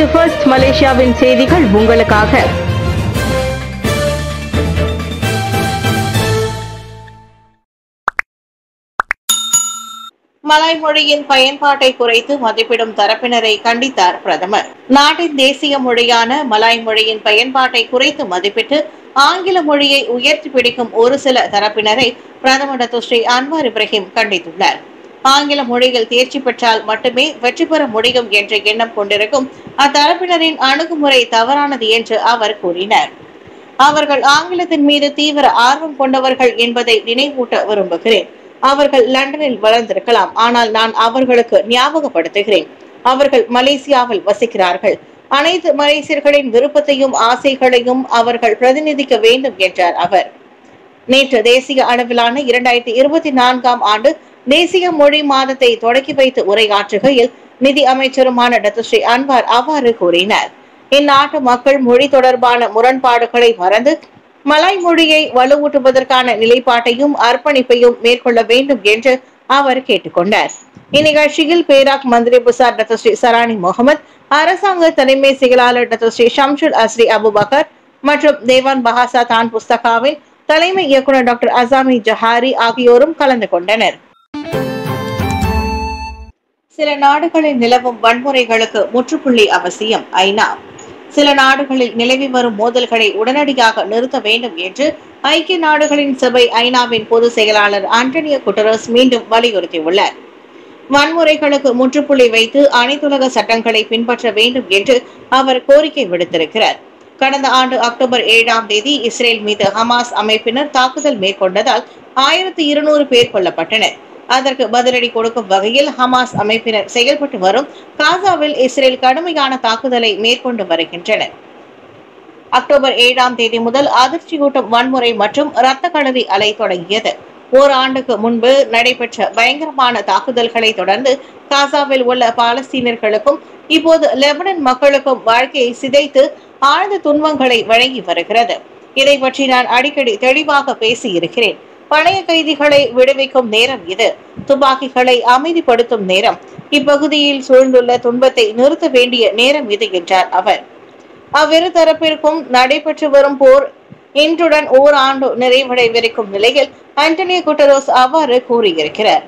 இது ஃபர்ஸ்ட் மலேசியாவின் செய்திகள் உங்களுக்காக மலாய் மொழியின் பயன்பாட்டை குறைத்து மதிப்பிடும் தரப்பினரை கண்டித்தார் பிரதமர் நாட்டின் தேசிய மொழியான மலாய் மொழியின் பயன்பாட்டை குறைத்து மதிப்பிட்டு ஆங்கில மொழியை உயர்த்தி பிடிக்கும் ஒரு சில தரப்பினரை பிரதமர் டாக்டர் ஸ்ரீ அன்வார் இப்ராஹிம் கண்டித்துள்ளார் ஆங்கில மொழியில் தேர்ச்சி பெற்றால் மட்டுமே வெற்றி பெற முடியும் என்ற எண்ணம் கொண்டிருக்கும் அத்தரப்பினரின் அணுகுமுறை தவறானது என்று அவர் கூறினார் அவர்கள் ஆங்கிலத்தின் மீது தீவிர ஆர்வம் கொண்டவர்கள் என்பதை நினைவூட்ட விரும்புகிறேன் அவர்கள் லண்டனில் வளர்ந்திருக்கலாம் ஆனால் நான் அவர்களுக்கு ஞாபகப்படுத்துகிறேன் அவர்கள் மலேசியாவில் வசிக்கிறார்கள் அனைத்து மலேசியர்களின் விருப்பத்தையும் ஆசைகளையும் அவர்கள் பிரதிநிதிக்க வேண்டும் என்றார் அவர் நேற்று தேசிய அளவிலான இரண்டாயிரத்தி இருபத்தி நான்காம் ஆண்டு தேசிய மொழி மாதத்தை தொடக்கி வைத்து உரையாற்றுகையில் நிதி அமைச்சருமான டாக்டர் ஸ்ரீ அன்வார் அவ்வாறு கூறினார் இந்நாட்டு மக்கள் மொழி தொடர்பான முரண்பாடுகளை மறந்து மலாய் மொழியை வலுவூட்டுவதற்கான நிலைப்பாட்டையும் அர்ப்பணிப்பையும் மேற்கொள்ள வேண்டும் என்று அவர் கேட்டுக்கொண்டார் இந்நிகழ்ச்சியில் பேராக் மந்திரி புசார் டாக்டர் ஸ்ரீ சரானி முகமது அரசாங்க தலைமை செயலாளர் doctor Sri Shamsul Azri Abu Bakar மற்றும் தேவான் பஹாசா தான் புஸ்தகாவின் தலைமை இயக்குனர் டாக்டர் அசாமி ஜஹாரி ஆகியோரும் கலந்து கொண்டனர் சில நாடுகளில் நிலவும் வன்முறைகளுக்கு முற்றுப்புள்ளி அவசியம் ஐநா சில நாடுகளில் நிலவி வரும் மோதல்களை உடனடியாக நிறுத்த வேண்டும் என்று ஐக்கிய நாடுகளின் சபை ஐநாவின் பொதுச் செயலாளர் ஆண்டனியோ குட்டரஸ் மீண்டும் வலியுறுத்தியுள்ளார் வன்முறைகளுக்கு முற்றுப்புள்ளி வைத்து அனைத்துலக சட்டங்களை பின்பற்ற வேண்டும் என்று அவர் கோரிக்கை விடுத்திருக்கிறார் கடந்த ஆண்டு அக்டோபர் ஏழாம் தேதி இஸ்ரேல் மீது ஹமாஸ் அமைப்பினர் தாக்குதல் மேற்கொண்டதால் ஆயிரத்தி இருநூறு பேர் கொல்லப்பட்டனர் அதற்கு பதிலடி கொடுக்கும் வகையில் ஹமாஸ் அமைப்பினர் செயல்பட்டு வரும் காசாவில் இஸ்ரேல் கடுமையான தாக்குதலை மேற்கொண்டு வருகின்றனர் அக்டோபர் ஏழாம் தேதி முதல் அதிர்ச்சியூட்டும் வன்முறை மற்றும் இரத்த களரி அலை தொடங்கியது ஓராண்டுக்கு முன்பு நடைபெற்ற பயங்கரமான தாக்குதல்களை தொடர்ந்து காசாவில் உள்ள பாலஸ்தீனர்களுக்கும் இப்போது லெபனன் மக்களுக்கும் வாழ்க்கையை சிதைத்து ஆழ்ந்த துன்பங்களை வழங்கி வருகிறது இதை பற்றி நான் அடிக்கடி தெளிவாக பேசியிருக்கிறேன் பழைய கைதிகளை விடுவிக்கும் நேரம் இது துப்பாக்கிகளை அமைதிப்படுத்தும் நேரம் இப்பகுதியில் சூழ்ந்துள்ள துன்பத்தை நிறுத்த வேண்டிய நேரம் இது என்றார் அவர் அவ்விரு தரப்பிற்கும் நடைபெற்று வரும் போர் இன்றுடன் ஓராண்டு நிறைவடைவிருக்கும் நிலையில் ஆண்டனியோ குட்டரோஸ் அவ்வாறு கூறியிருக்கிறார்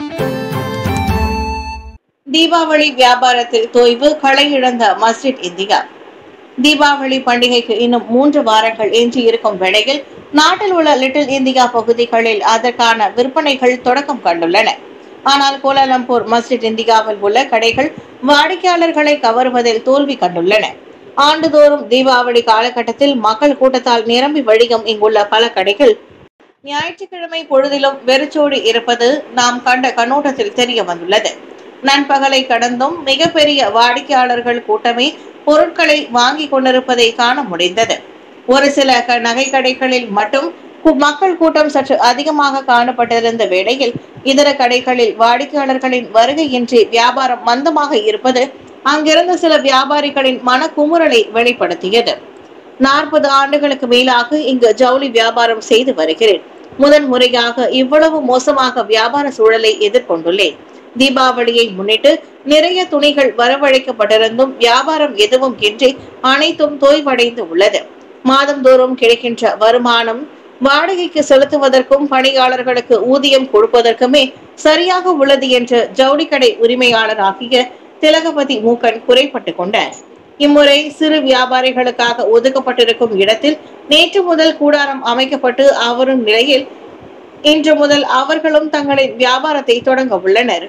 தீபாவளி வியாபாரத்தில் தொய்வு களை இழந்த மஸ்ஜித் இந்தியா தீபாவளி பண்டிகைக்கு இன்னும் மூன்று வாரங்கள் எஞ்சி இருக்கும் வேளையில் நாட்டில் உள்ள லிட்டில் இந்தியா பகுதிகளில் அதற்கான விற்பனைகள் தொடக்கம் கண்டுள்ளன ஆனால் கோலாலம்பூர் மஸ்ஜித் இந்தியாவில் உள்ள கடைகள் வாடிக்கையாளர்களை கவருவதில் தோல்வி கண்டுள்ளன ஆண்டுதோறும் தீபாவளி காலகட்டத்தில் மக்கள் கூட்டத்தால் நிரம்பி வழியும் இங்குள்ள பல கடைகள் ஞாயிற்றுக்கிழமை பொழுதிலும் வெறிச்சோடி இருப்பது நாம் கண்ட கண்ணோட்டத்தில் தெரிய வந்துள்ளது நண்பகலை கடந்தும் மிகப்பெரிய வாடிக்கையாளர்கள் கூட்டமே பொருட்களை வாங்கி கொண்டிருப்பதை காண முடிந்தது ஒரு சில க- நகை கடைகளில் மட்டும் கு- மக்கள் கூட்டம் சற்று அதிகமாக காணப்பட்டிருந்த வேளையில் இதர கடைகளில் வாடிக்கையாளர்களின் வருகையின்றி வியாபாரம் மந்தமாக இருப்பது அங்கிருந்த சில வியாபாரிகளின் மனக்குமுறலை வெளிப்படுத்தியது நாற்பது ஆண்டுகளுக்கு மேலாக இங்கு ஜவுளி வியாபாரம் செய்து வருகிறேன் முதன் முறையாக இவ்வளவு மோசமாக வியாபார சூழலை எதிர்கொண்டுள்ளேன் தீபாவளியை முன்னிட்டு நிறைய துணிகள் வரவழைக்கப்பட்டிருந்தும் வியாபாரம் எதுவும் இன்றி அனைத்தும் தோய்வடைந்து உள்ளது மாதந்தோறும் கிடைக்கின்ற வருமானம் வாடகைக்கு செலுத்துவதற்கும் பணியாளர்களுக்கு ஊதியம் கொடுப்பதற்குமே சரியாக உள்ளது என்று ஜவுளிக்கடை உரிமையாளராகிய திலகபதி மூக்கன் குறைப்பட்டு கொண்டார் இம்முறை சிறு வியாபாரிகளுக்காக ஒதுக்கப்பட்டிருக்கும் இடத்தில் நேற்று முதல் கூடாரம் அமைக்கப்பட்டு அவரும் நிலையில் இன்று முதல் அவர்களும் தங்களின் வியாபாரத்தை தொடங்க உள்ளனர்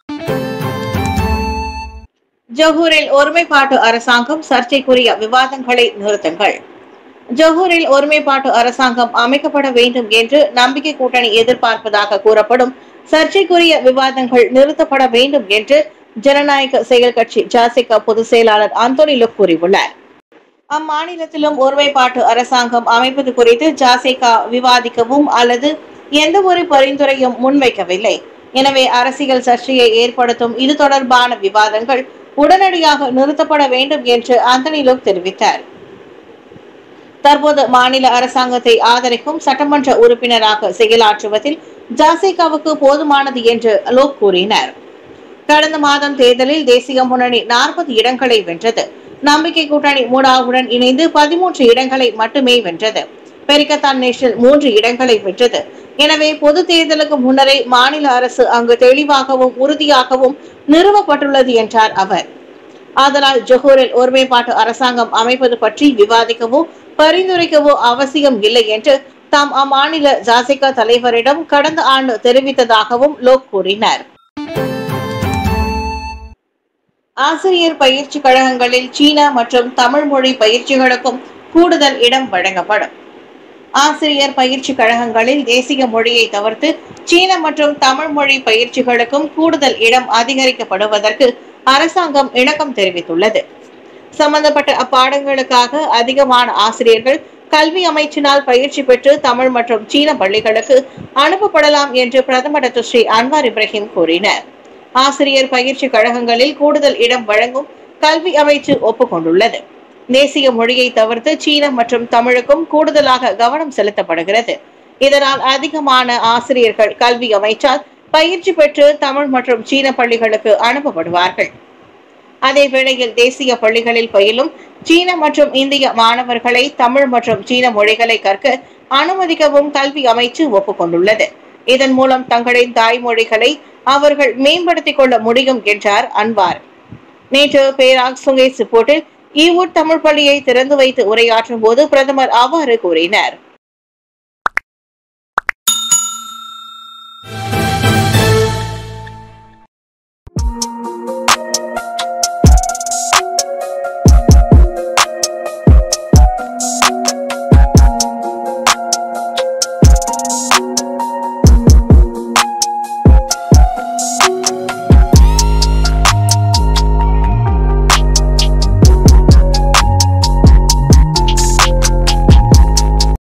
ஜொஹூரில் ஒருமைப்பாட்டு அரசாங்கம் சர்ச்சைக்குரிய விவாதங்களை நிறுத்துங்கள் ஜொஹூரில் ஒருமைப்பாட்டு அரசாங்கம் அமைக்கப்பட வேண்டும் என்று நம்பிக்கை கூட்டணி எதிர்பார்ப்பதாக கூறப்படும் சர்ச்சைக்குரிய விவாதங்கள் நிறுத்தப்பட வேண்டும் என்று ஜனநாயக செயல் கட்சி ஜாசிகா பொதுச் செயலாளர் அந்தோனி லுக் கூறியுள்ளார் அம்மாநிலத்திலும் ஒருமைப்பாட்டு அரசாங்கம் அமைப்பது குறித்து ஜாசிகா விவாதிக்கவும் அல்லது எந்த ஒரு பரிந்துரையும் முன்வைக்கவில்லை எனவே அரசியல் சர்ச்சையை ஏற்படுத்தும் இது தொடர்பான விவாதங்கள் உடனடியாக நிறுத்தப்பட வேண்டும் என்று அந்தனி லுக் தெரிவித்தார் தற்போது மாநில அரசாங்கத்தை ஆதரிக்கும் சட்டமன்ற உறுப்பினராக செயலாற்றுவதில் ஜாசிகாவுக்கு போதுமானது என்று லோக் கூறினார் கடந்த மாதம் தேர்தலில் தேசிய முன்னணி நாற்பது இடங்களை வென்றது நம்பிக்கை கூட்டணி மூடாவுடன் இணைந்து பதிமூன்று இடங்களை மட்டுமே வென்றது பெரிக்கத்தான் நேஷனல் மூன்று இடங்களை வென்றது எனவே பொது தேர்தலுக்கு முன்னரே மாநில அரசு அங்கு தெளிவாகவும் உறுதியாகவும் நிறுவப்பட்டுள்ளது என்றார் அவர் ஆதலால் ஜொஹூரில் ஒருமைப்பாட்டு அரசாங்கம் அமைப்பது பற்றி விவாதிக்கவோ பரிந்துரைக்கவோ அவசியம் இல்லை என்று தாம் அம்மாநில ஜாசிகா தலைவரிடம் கடந்த ஆண்டு தெரிவித்ததாகவும் லோக் கூறினார் ஆசிரியர் பயிற்சி கழகங்களில் சீன மற்றும் தமிழ் மொழி பயிற்சிகளுக்கும் கூடுதல் இடம் வழங்கப்படும் ஆசிரியர் பயிற்சி கழகங்களில் தேசிய மொழியை தவிர்த்து சீன மற்றும் தமிழ் மொழி பயிற்சிகளுக்கும் கூடுதல் இடம் அதிகரிக்கப்படுவதற்கு அரசாங்கம் இணக்கம் தெரிவித்துள்ளது சம்பந்தப்பட்ட அப்பாடங்களுக்காக அதிகமான ஆசிரியர்கள் கல்வி அமைச்சினால் பயிற்சி பெற்று தமிழ் மற்றும் சீன பள்ளிகளுக்கு அனுப்பப்படலாம் என்று பிரதமர் டாக்டர் ஸ்ரீ அன்வார் இப்ராஹிம் கூறினார் ஆசிரியர் பயிற்சி கழகங்களில் கூடுதல் இடம் வழங்கும் கல்வி அமைச்சு ஒப்புக்கொண்டுள்ளது தேசிய மொழியை தவிர்த்து சீனம் மற்றும் தமிழுக்கும் கூடுதலாக கவனம் செலுத்தப்படுகிறது இதனால் அதிகமான ஆசிரியர்கள் கல்வி அமைச்சால் பயிற்சி பெற்று தமிழ் மற்றும் சீன பள்ளிகளுக்கு அனுப்பப்படுவார்கள் அதே வேளையில் தேசிய பள்ளிகளில் பயிலும் சீன மற்றும் இந்திய மாணவர்களை தமிழ் மற்றும் சீன மொழிகளை கற்க அனுமதிக்கவும் கல்வி அமைச்சு ஒப்புக்கொண்டுள்ளது இதன் மூலம் தங்களின் தாய்மொழிகளை அவர்கள் மேம்படுத்திக் கொள்ள முடியும் என்றார் அன்வார் நேற்று பேராக் சுங்கை சிப்போட்டில் ஈவூட் தமிழ் பள்ளியை திறந்து வைத்து உரையாற்றும் போது பிரதமர் அவ்வாறு கூறினார்